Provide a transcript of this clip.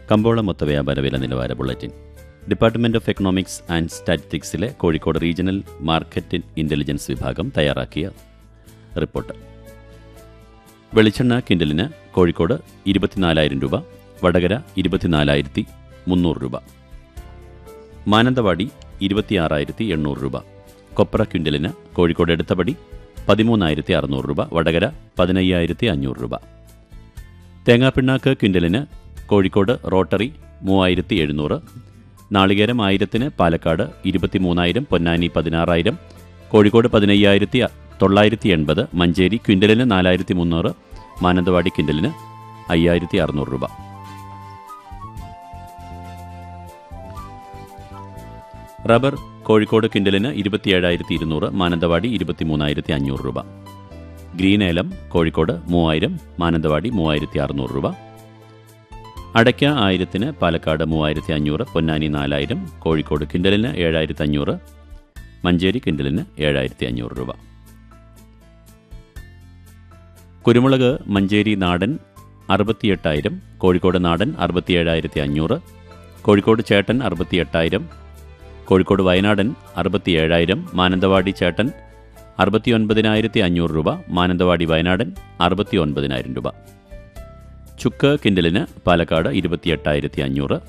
കമ്പോള മൊത്ത വ്യാപാര വില നിലവാര bulletin department of economics and സ്റ്റാറ്റിസ്റ്റിക്സിലെ കോഴിക്കോട് റീജിയണൽ മാർക്കറ്റ് ഇന്റലിജൻസ് വിഭാഗം തയ്യാറാക്കിയ റിപ്പോർട്ട് വെളിച്ചെണ്ണ കിൻഡലിന് കോഴിക്കോട് ഇരുപത്തിനാലായിരം രൂപ വടകര ഇരുപത്തിനാലായിരത്തി മുന്നൂറ് രൂപ മാനന്തവാടി ഇരുപത്തിയാറായിരത്തി എണ്ണൂറ് രൂപ കൊപ്ര ക്വിൻ്റലിന് കോഴിക്കോട് എടുത്തപടി പതിമൂന്നായിരത്തി അറുന്നൂറ് രൂപ വടകര പതിനയ്യായിരത്തി അഞ്ഞൂറ് രൂപ തേങ്ങാപ്പിണ്ണാക്ക് ക്വിൻ്റലിന് കോഴിക്കോട് റോട്ടറി മൂവായിരത്തി എഴുന്നൂറ് നാളികേരം ആയിരത്തിന് പാലക്കാട് ഇരുപത്തിമൂന്നായിരം പൊന്നാനി പതിനാറായിരം കോഴിക്കോട് പതിനയ്യായിരത്തി തൊള്ളായിരത്തി എൺപത് മഞ്ചേരി ക്വിൻ്റലിന് നാലായിരത്തി മുന്നൂറ് മാനന്തവാടി ക്വിൻ്റലിന് അയ്യായിരത്തി അറുന്നൂറ് രൂപ റബ്ബർ കോഴിക്കോട് കിൻഡലിന് ഇരുപത്തിയേഴായിരത്തി ഇരുന്നൂറ് മാനന്തവാടി ഇരുപത്തിമൂന്നായിരത്തി അഞ്ഞൂറ് രൂപ ഗ്രീൻ ഏലം കോഴിക്കോട് മൂവായിരം മാനന്തവാടി മൂവായിരത്തി അറുന്നൂറ് രൂപ അടയ്ക്ക ആയിരത്തിന് പാലക്കാട് മൂവായിരത്തി അഞ്ഞൂറ് പൊന്നാനി നാലായിരം കോഴിക്കോട് കിൻഡലിന് ഏഴായിരത്തി അഞ്ഞൂറ് മഞ്ചേരി കിൻഡലിന് ഏഴായിരത്തി അഞ്ഞൂറ് രൂപ കുരുമുളക് മഞ്ചേരി നാടൻ അറുപത്തിയെട്ടായിരം കോഴിക്കോട് നാടൻ അറുപത്തിയേഴായിരത്തി അഞ്ഞൂറ് കോഴിക്കോട് ചേട്ടൻ അറുപത്തിയെട്ടായിരം കോഴിക്കോട് വയനാടൻ അറുപത്തിയേഴായിരം മാനന്തവാടി ചേട്ടൻ അറുപത്തിയൊൻപതിനായിരത്തി അഞ്ഞൂറ് രൂപ മാനന്തവാടി വയനാടൻ അറുപത്തി ഒൻപതിനായിരം രൂപ ചുക്ക് കിൻഡലിന് പാലക്കാട് ഇരുപത്തിയെട്ടായിരത്തി അഞ്ഞൂറ്